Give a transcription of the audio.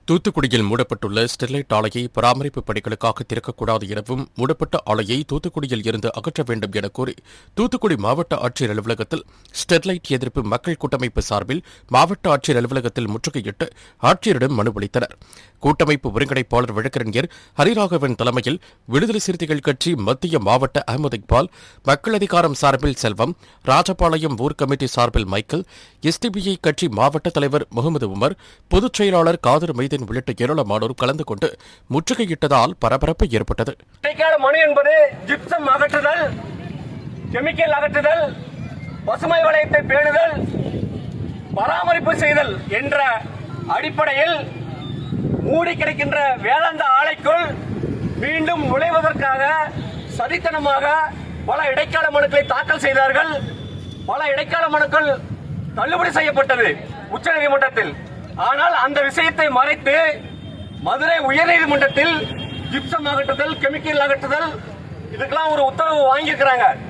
தூத்துக்குடியில் மூடப்பட்டுள்ள ஸ்டெர்லைட் ஆலையை பராமரிப்பு பணிகளுக்காக திறக்கக்கூடாது எனவும் மூடப்பட்ட ஆலையை தூத்துக்குடியில் இருந்து அகற்ற வேண்டும் என கோரி தூத்துக்குடி மாவட்ட ஆட்சியர் அலுவலகத்தில் ஸ்டெர்லைட் எதிர்ப்பு மக்கள் கூட்டமைப்பு சார்பில் மாவட்ட ஆட்சியர் அலுவலகத்தில் முற்றுகையிட்டு ஆட்சியரிடம் மனு அளித்தனர் கூட்டமைப்பு ஒருங்கிணைப்பாளர் வழக்கறிஞர் ஹரிராகவன் தலைமையில் விடுதலை சிறுத்தைகள் கட்சி மத்திய மாவட்ட அகமது இக்பால் மக்கள் அதிகாரம் சார்பில் செல்வம் ராஜபாளையம் ஊர் கமிட்டி சார்பில் மைக்கேல் எஸ்டிபிஐ கட்சி மாவட்ட தலைவர் முகமது உமர் பொதுச் செயலாளர் காதர் மைதீன் உள்ளிட்ட ஏராளமானோர் கலந்து கொண்டு முற்றுகையிட்டதால் பரபரப்பு ஏற்பட்டது இடைக்கால மனு என்பது ஜிப்சம் அகற்றுதல் கெமிக்கல் அகற்றுதல் பசுமை வளையத்தை பேணுதல் பராமரிப்பு செய்தல் என்ற அடிப்படையில் மூடி கிடக்கின்ற வேதாந்த ஆலைக்குள் மீண்டும் நுழைவதற்காக சதித்தனமாக பல இடைக்கால மனுக்களை தாக்கல் செய்தார்கள் பல இடைக்கால மனுக்கள் தள்ளுபடி செய்யப்பட்டது உச்சநீதிமன்றத்தில் ஆனால் அந்த விஷயத்தை மறைத்து மதுரை உயர்நீதிமன்றத்தில் ஜிப்சம் அகற்றுதல் கெமிக்கல் அகற்றுதல் இதுக்கெல்லாம் ஒரு உத்தரவு வாங்கியிருக்கிறாங்க